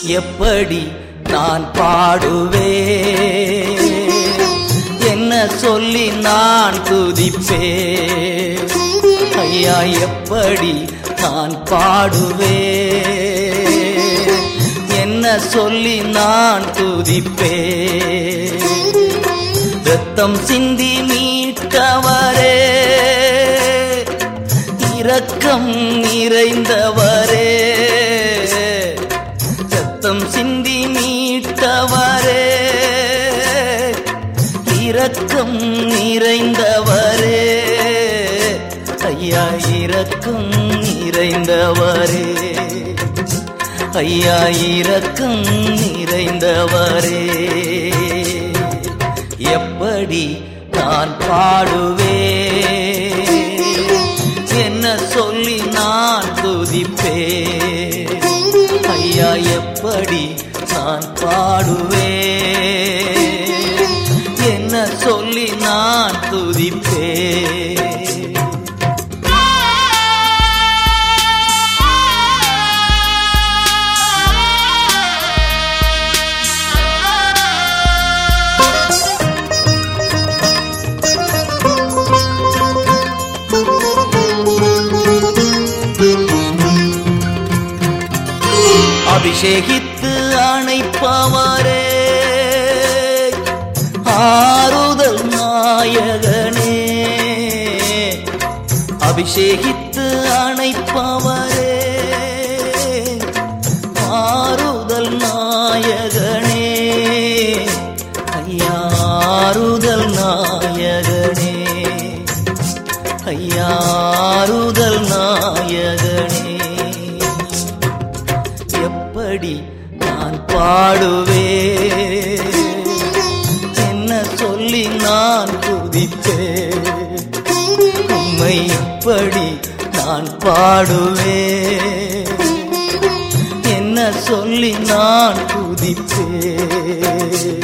எப்படி நான் பாடுவேன் என்ன சொல்லி நான் துதிப்பேன் ஐயா எப்படி நான் பாடுவேன் என்ன சொல்லி நான் துதிப்பேன் ரத்தம் சிந்தி மீட்டவரே இரக்கம் நிறைந்தவரே ரத்தம் சிந்தி மீட்டவரே இரக்கம் நிறைந்தவரே ஐயா இரக்கம் நிறைந்தவரே ஐயா இரக்கம் நிறைந்தவரே எப்படி நான் பாடுவேன் என்ன சொல்லி நான் துதிப்பேன் ஐயா எப்படி நான் பாடுவேன் என்ன சொல்லி நான் துதிப்பேன் அபிஷேகித்து அணைப்பவரே ஆறுதல் நாயகனே அபிஷேகித்து அணைப்பவரே ஆறுதல் நாயகனே ஐயா ஆறுதல் நாயகனே ஐயா ஆறுதல் நாயகனே எப்படி நான் பாடுவேன் என்ன சொல்லி நான் துதிப்பேன் உம்மை எப்படி நான் பாடுவேன் என்ன சொல்லி நான் துதிப்பேன்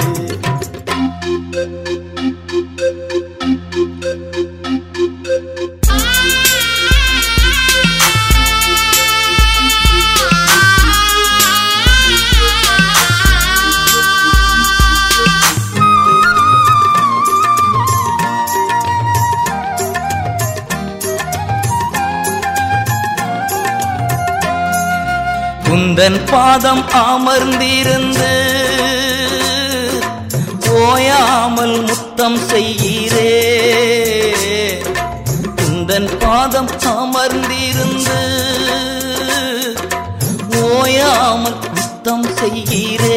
குந்தன் பாதம் அமர்ந்திருந்து ஓயாமல் முத்தம் செய்கிறே குந்தன் பாதம் அமர்ந்திருந்து ஓயாமல் முத்தம் செய்கிறே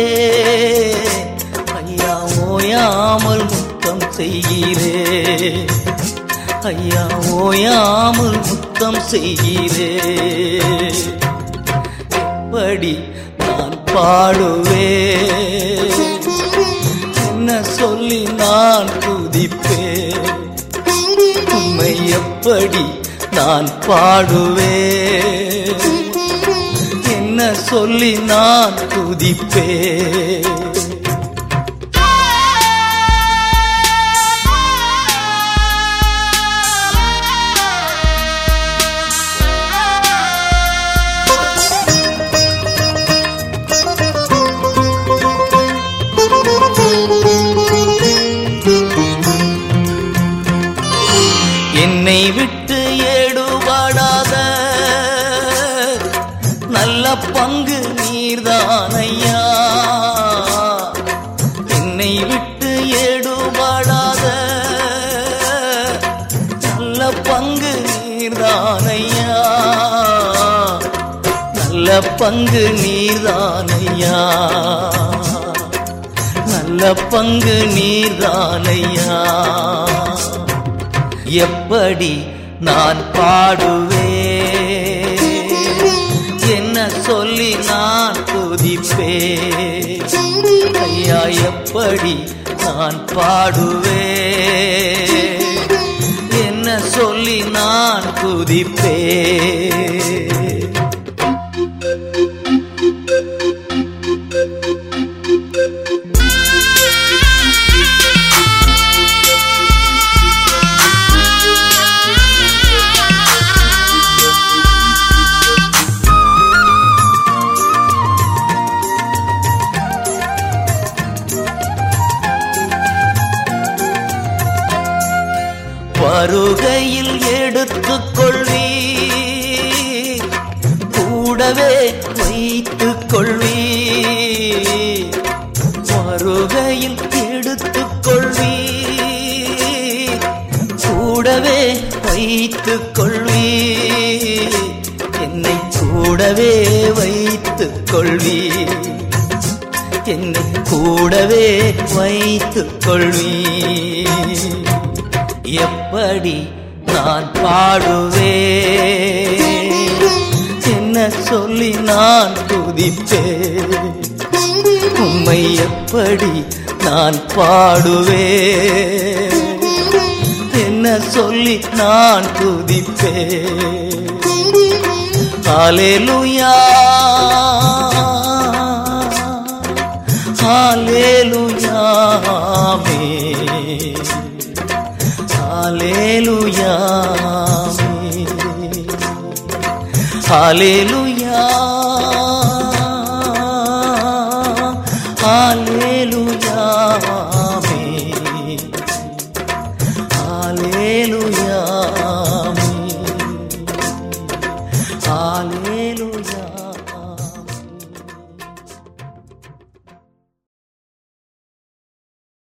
ஐயா ஓயாமல் முத்தம் செய்கிறே ஐயா ஓயாமல் முத்தம் செய்கிறே எப்படி நான் பாடுவேன் என்ன சொல்லி நான் துதிப்பேன் உம்மை எப்படி நான் பாடுவேன் என்ன சொல்லி நான் துதிப்பேன் என்னை விட்டு ஏடுபடாத நல்ல பங்கு நீர்தானையா என்னை விட்டு ஏடுபடாத நல்ல பங்கு நீர்தானையா நல்ல பங்கு நீர்தானையா நல்ல பங்கு நீர்தானையா எப்படி நான் பாடுவேன் என்ன சொல்லி நான் துதிப்பேன் ஐயா எப்படி நான் பாடுவேன் என்ன சொல்லி நான் துதிப்பேன் வருகையில் எடுத்துக் கொள்வீ கூடவே வைத்துக் கொள்வீ வருகையில் எடுத்துக் கொள்வீ கூடவே வைத்துக் கொள்வீ என்னை கூடவே வைத்துக் கொள்வீ என்னை கூடவே வைத்துக் கொள்வீ எப்படி நான் பாடுவே என்ன சொல்லி நான் துதிப்பே உம்மை எப்படி நான் பாடுவே என்ன சொல்லி நான் துதிப்பே ஹalleluya ஹalleluya ஆமென் ஹalleluya ஆமென் ஹalleluya